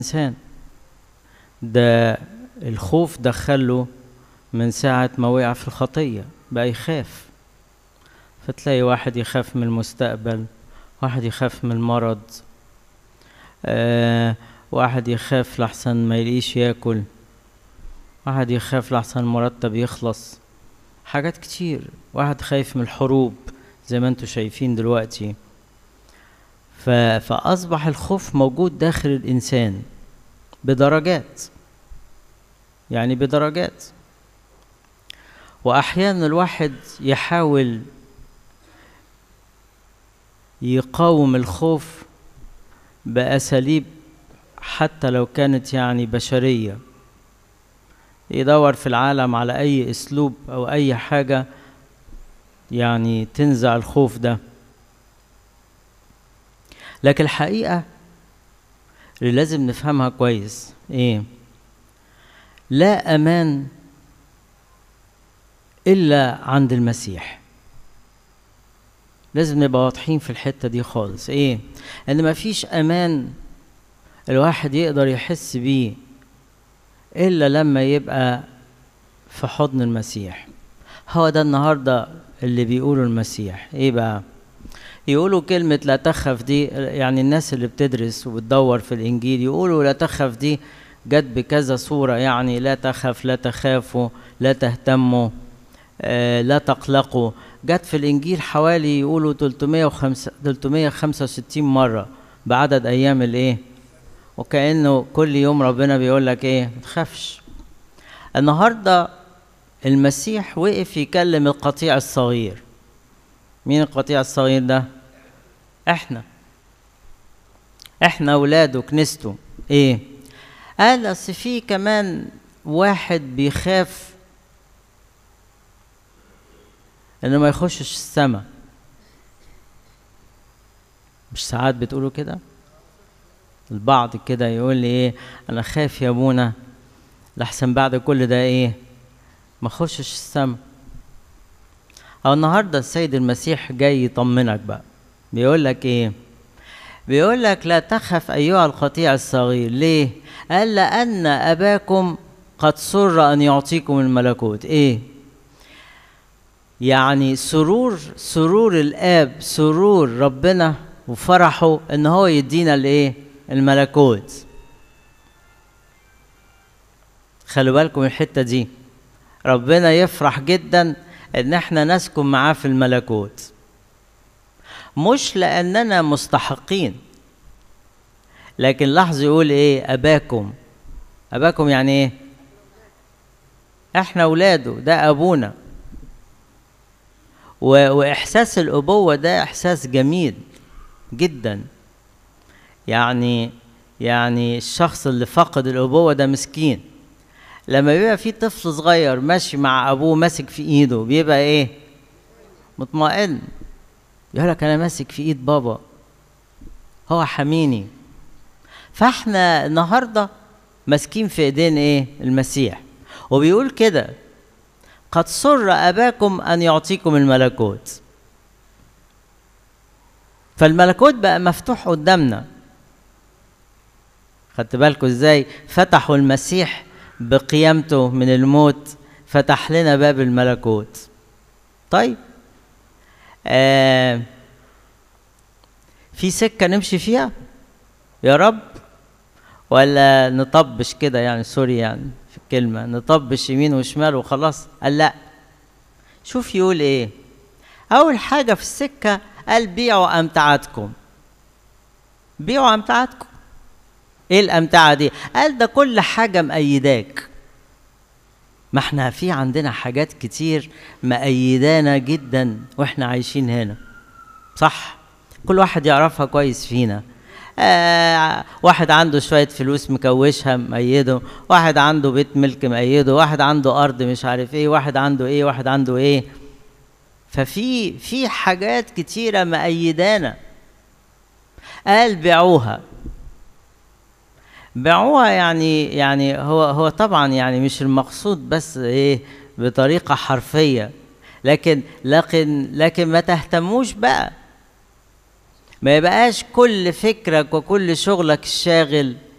الإنسان ده الخوف دخله من ساعة ما وقع في الخطية بقى يخاف فتلاقي واحد يخاف من المستقبل واحد يخاف من المرض آه واحد يخاف لحسن ما يلاقيش ياكل واحد يخاف لحسن المرتب يخلص حاجات كتير واحد خايف من الحروب زي ما انتوا شايفين دلوقتي ف... فأصبح الخوف موجود داخل الإنسان بدرجات يعني بدرجات وأحيانا الواحد يحاول يقاوم الخوف بأساليب حتى لو كانت يعني بشرية يدور في العالم على أي أسلوب أو أي حاجة يعني تنزع الخوف ده لكن الحقيقة اللي لازم نفهمها كويس ايه لا امان الا عند المسيح لازم نبقى واضحين في الحته دي خالص ايه ان مفيش امان الواحد يقدر يحس بيه الا لما يبقى في حضن المسيح هو ده النهارده اللي بيقوله المسيح ايه بقى يقولوا كلمة لا تخف دي يعني الناس اللي بتدرس وبتدور في الإنجيل يقولوا لا تخف دي جت بكذا صورة يعني لا تخف لا تخافوا لا تهتموا آه لا تقلقوا جت في الإنجيل حوالي يقولوا 305 365 مرة بعدد أيام الإيه وكأنه كل يوم ربنا بيقول لك إيه ما تخافش النهاردة المسيح وقف يكلم القطيع الصغير مين القطيع الصغير ده احنا احنا اولاده كنيسته ايه قال اصل في كمان واحد بيخاف انه ما يخشش السما مش ساعات بتقولوا كده البعض كده يقول لي ايه انا خايف يا ابونا لحسن بعد كل ده ايه ما اخشش السما او النهارده السيد المسيح جاي يطمنك بقى بيقول لك ايه بيقول لك لا تخف ايها القطيع الصغير ليه قال لان اباكم قد سر ان يعطيكم الملكوت ايه يعني سرور سرور الاب سرور ربنا وفرحه ان هو يدينا الايه الملكوت خلوا بالكم الحته دي ربنا يفرح جدا ان احنا نسكن معاه في الملكوت مش لاننا مستحقين لكن لاحظوا يقول ايه اباكم اباكم يعني ايه احنا اولاده ده ابونا و... واحساس الابوه ده احساس جميل جدا يعني يعني الشخص اللي فقد الابوه ده مسكين لما بيبقى في طفل صغير ماشي مع ابوه ماسك في ايده بيبقى ايه مطمئن يقول لك انا ماسك في ايد بابا هو حميني فاحنا النهارده ماسكين في ايدين ايه المسيح وبيقول كده قد سر اباكم ان يعطيكم الملكوت فالملكوت بقى مفتوح قدامنا خدت بالكم ازاي فتحوا المسيح بقيامته من الموت فتح لنا باب الملكوت طيب آه في سكة نمشي فيها يا رب ولا نطبش كده يعني سوري يعني في الكلمة نطبش يمين وشمال وخلاص قال لا شوف يقول ايه أول حاجة في السكة قال بيعوا أمتعتكم بيعوا أمتعتكم ايه الامتعه دي قال ده كل حاجه مأيداك ما احنا في عندنا حاجات كتير مأيدانا جدا واحنا عايشين هنا صح كل واحد يعرفها كويس فينا آه واحد عنده شوية فلوس مكوشها مأيده واحد عنده بيت ملك مأيده واحد عنده أرض مش عارف ايه واحد عنده ايه واحد عنده ايه ففي في حاجات كتيرة مأيدانا قال بيعوها باعوها يعني يعني هو هو طبعا يعني مش المقصود بس ايه بطريقه حرفيه لكن لكن لكن ما تهتموش بقى ما يبقاش كل فكرك وكل شغلك الشاغل